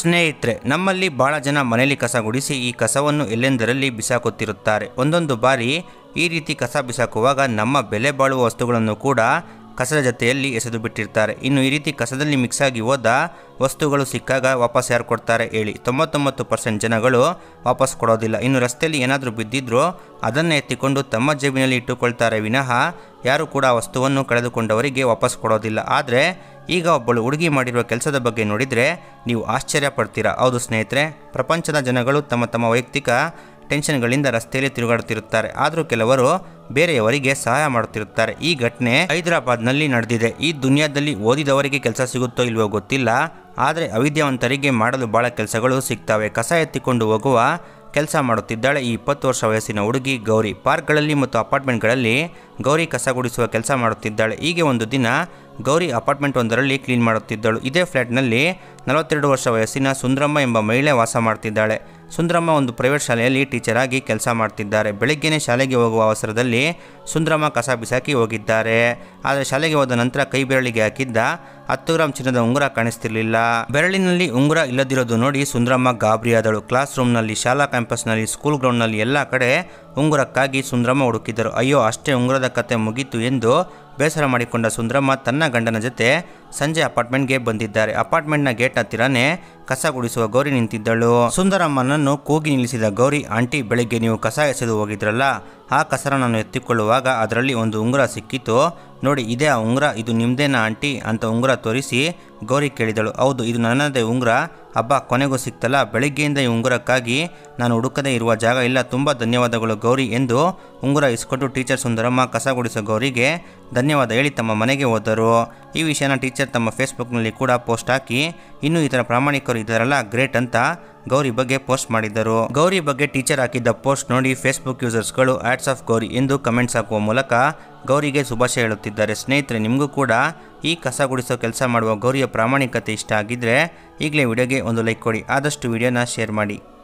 ಸ್ನೇಹಿತರೆ ನಮ್ಮಲ್ಲಿ ಬಹಳ ಜನ ಮನೆಯಲ್ಲಿ ಕಸ ಗುಡಿಸಿ ಈ ಕಸವನ್ನು ಎಲ್ಲೆಂದರಲ್ಲಿ ಬಿಸಾಕುತ್ತಿರುತ್ತಾರೆ ಒಂದೊಂದು ಬಾರಿ ಈ ರೀತಿ ಕಸ ಬಿಸಾಕುವಾಗ ನಮ್ಮ ಬೆಲೆ ಬಾಳುವ ವಸ್ತುಗಳನ್ನು ಕೂಡ ಕಸದ ಜೊತೆಯಲ್ಲಿ ಎಸೆದು ಬಿಟ್ಟಿರ್ತಾರೆ ಇನ್ನು ಈ ರೀತಿ ಕಸದಲ್ಲಿ ಮಿಕ್ಸ್ ಆಗಿ ಹೋದ ವಸ್ತುಗಳು ಸಿಕ್ಕಾಗ ವಾಪಸ್ ಯಾರು ಕೊಡ್ತಾರೆ ಹೇಳಿ ತೊಂಬತ್ತೊಂಬತ್ತು ಪರ್ಸೆಂಟ್ ಜನಗಳು ವಾಪಸ್ ಕೊಡೋದಿಲ್ಲ ಇನ್ನು ರಸ್ತೆಯಲ್ಲಿ ಏನಾದರೂ ಬಿದ್ದಿದ್ರೂ ಅದನ್ನೇ ಎತ್ತಿಕೊಂಡು ತಮ್ಮ ಜೇಬಿನಲ್ಲಿ ಇಟ್ಟುಕೊಳ್ತಾರೆ ವಿನಃ ಯಾರು ಕೂಡ ಆ ವಸ್ತುವನ್ನು ಕಳೆದುಕೊಂಡವರಿಗೆ ವಾಪಸ್ ಕೊಡೋದಿಲ್ಲ ಆದರೆ ಈಗ ಒಬ್ಬಳು ಹುಡುಗಿ ಮಾಡಿರುವ ಕೆಲಸದ ಬಗ್ಗೆ ನೋಡಿದರೆ ನೀವು ಆಶ್ಚರ್ಯ ಪಡ್ತೀರಾ ಹೌದು ಸ್ನೇಹಿತರೆ ಪ್ರಪಂಚದ ಜನಗಳು ತಮ್ಮ ತಮ್ಮ ವೈಯಕ್ತಿಕ ಟೆನ್ಷನ್ಗಳಿಂದ ರಸ್ತೆಯಲ್ಲಿ ತಿರುಗಾಡುತ್ತಿರುತ್ತಾರೆ ಆದರೂ ಕೆಲವರು ಬೇರೆಯವರಿಗೆ ಸಹಾಯ ಮಾಡುತ್ತಿರುತ್ತಾರೆ ಈ ಘಟನೆ ಹೈದರಾಬಾದ್ನಲ್ಲಿ ನಡೆದಿದೆ ಈ ದುನಿಯಾದಲ್ಲಿ ಓದಿದವರಿಗೆ ಕೆಲಸ ಸಿಗುತ್ತೋ ಇಲ್ವೋ ಗೊತ್ತಿಲ್ಲ ಆದರೆ ಅವಿದ್ಯಾವಂತರಿಗೆ ಮಾಡಲು ಭಾಳ ಕೆಲಸಗಳು ಸಿಗ್ತವೆ ಕಸ ಎತ್ತಿಕೊಂಡು ಹೋಗುವ ಕೆಲಸ ಮಾಡುತ್ತಿದ್ದಾಳೆ ಈ ಇಪ್ಪತ್ತು ವರ್ಷ ವಯಸ್ಸಿನ ಹುಡುಗಿ ಗೌರಿ ಪಾರ್ಕ್ಗಳಲ್ಲಿ ಮತ್ತು ಅಪಾರ್ಟ್ಮೆಂಟ್ಗಳಲ್ಲಿ ಗೌರಿ ಕಸ ಗುಡಿಸುವ ಕೆಲಸ ಮಾಡುತ್ತಿದ್ದಾಳೆ ಹೀಗೆ ಒಂದು ದಿನ ಗೌರಿ ಅಪಾರ್ಟ್ಮೆಂಟ್ ಒಂದರಲ್ಲಿ ಕ್ಲೀನ್ ಮಾಡುತ್ತಿದ್ದಳು ಇದೇ ಫ್ಲ್ಯಾಟ್ನಲ್ಲಿ ನಲವತ್ತೆರಡು ವರ್ಷ ವಯಸ್ಸಿನ ಸುಂದ್ರಮ್ಮ ಎಂಬ ಮಹಿಳೆ ವಾಸ ಮಾಡ್ತಿದ್ದಾಳೆ ಸುಂದ್ರಮ್ಮ ಒಂದು ಪ್ರೈವೇಟ್ ಶಾಲೆಯಲ್ಲಿ ಟೀಚರ್ ಆಗಿ ಕೆಲಸ ಮಾಡ್ತಿದ್ದಾರೆ ಬೆಳಗ್ಗೆನೇ ಶಾಲೆಗೆ ಹೋಗುವ ಅವಸರದಲ್ಲಿ ಸುಂದ್ರಮ್ಮ ಕಸ ಬಿಸಾಕಿ ಹೋಗಿದ್ದಾರೆ ಆದರೆ ಶಾಲೆಗೆ ಹೋದ ನಂತರ ಕೈ ಬೆರಳಿಗೆ ಹಾಕಿದ್ದ ಹತ್ತು ಗ್ರಾಂ ಚಿನ್ನದ ಉಂಗುರ ಕಾಣಿಸ್ತಿರ್ಲಿಲ್ಲ ಬೆರಳಿನಲ್ಲಿ ಉಂಗುರ ಇಲ್ಲದಿರೋದು ನೋಡಿ ಸುಂದ್ರಮ್ಮ ಗಾಬರಿಯಾದಳು ಕ್ಲಾಸ್ ರೂಮ್ನಲ್ಲಿ ಶಾಲಾ ಕ್ಯಾಂಪಸ್ನಲ್ಲಿ ಸ್ಕೂಲ್ ಗ್ರೌಂಡ್ನಲ್ಲಿ ಎಲ್ಲ ಕಡೆ ಉಂಗುರಕ್ಕಾಗಿ ಸುಂದ್ರಮ್ಮ ಹುಡುಕಿದರು ಅಯ್ಯೋ ಅಷ್ಟೇ ಉಂಗುರದ ಕತೆ ಮುಗೀತು ಎಂದು ಬೇಸರ ಮಾಡಿಕೊಂಡ ಸುಂದ್ರಮ್ಮ ತನ್ನ ಗಂಡನ ಜೊತೆ ಸಂಜೆ ಅಪಾರ್ಟ್ಮೆಂಟ್ಗೆ ಬಂದಿದ್ದಾರೆ ಅಪಾರ್ಟ್ಮೆಂಟ್ನ ಗೇಟ್ ಹತ್ತಿರನೇ ಕಸ ಗುಡಿಸುವ ಗೌರಿ ನಿಂತಿದ್ದಳು ಸುಂದರಮ್ಮನನ್ನು ಕೂಗಿ ನಿಲ್ಲಿಸಿದ ಗೌರಿ ಆಂಟಿ ಬೆಳಿಗ್ಗೆ ನೀವು ಕಸ ಎಸೆದು ಹೋಗಿದ್ರಲ್ಲ ಆ ಕಸರ ನಾನು ಎತ್ತಿಕೊಳ್ಳುವಾಗ ಅದರಲ್ಲಿ ಒಂದು ಉಂಗುರ ಸಿಕ್ಕಿತು ನೋಡಿ ಇದೇ ಆ ಉಂಗುರ ಇದು ನಿಮ್ದೇನಾ ಆಂಟಿ ಅಂತ ಉಂಗುರ ತೋರಿಸಿ ಗೌರಿ ಕೇಳಿದಳು ಹೌದು ಇದು ನನ್ನದೇ ಉಂಗುರ ಹಬ್ಬ ಕೊನೆಗೂ ಸಿಕ್ತಲ್ಲ ಬೆಳಿಗ್ಗೆಯಿಂದ ಈ ಉಂಗುರಕ್ಕಾಗಿ ನಾನು ಹುಡುಕದೇ ಇರುವ ಜಾಗ ಇಲ್ಲ ತುಂಬ ಧನ್ಯವಾದಗಳು ಗೌರಿ ಎಂದು ಉಂಗುರ ಇಸ್ಕೊಟ್ಟು ಟೀಚರ್ ಸುಂದರಮ್ಮ ಕಸ ಗುಡಿಸೋ ಗೌರಿಗೆ ಧನ್ಯವಾದ ಹೇಳಿ ತಮ್ಮ ಮನೆಗೆ ಹೋದರು ಈ ವಿಷಯನ ಟೀಚರ್ ತಮ್ಮ ಫೇಸ್ಬುಕ್ನಲ್ಲಿ ಕೂಡ ಪೋಸ್ಟ್ ಹಾಕಿ ಇನ್ನೂ ಈ ಥರ ಪ್ರಾಮಾಣಿಕರು ಇದ್ದಾರಲ್ಲ ಗ್ರೇಟ್ ಅಂತ ಗೌರಿ ಬಗ್ಗೆ ಪೋಸ್ಟ್ ಮಾಡಿದ್ದರು ಗೌರಿ ಬಗ್ಗೆ ಟೀಚರ್ ಹಾಕಿದ್ದ ಪೋಸ್ಟ್ ನೋಡಿ ಫೇಸ್ಬುಕ್ ಯೂಸರ್ಸ್ಗಳು ಆಡ್ಸ್ ಆಫ್ ಗೌರಿ ಎಂದು ಕಮೆಂಟ್ಸ್ ಹಾಕುವ ಮೂಲಕ ಗೌರಿಗೆ ಶುಭಾಶಯ ಹೇಳುತ್ತಿದ್ದಾರೆ ಸ್ನೇಹಿತರೆ ನಿಮಗೂ ಕೂಡ ಈ ಕಸ ಗುಡಿಸೋ ಕೆಲಸ ಮಾಡುವ ಗೌರಿಯ ಪ್ರಾಮಾಣಿಕತೆ ಇಷ್ಟ ಆಗಿದ್ದರೆ ಈಗಲೇ ವಿಡಿಯೋಗೆ ಒಂದು ಲೈಕ್ ಕೊಡಿ ಆದಷ್ಟು ವಿಡಿಯೋನ ಶೇರ್ ಮಾಡಿ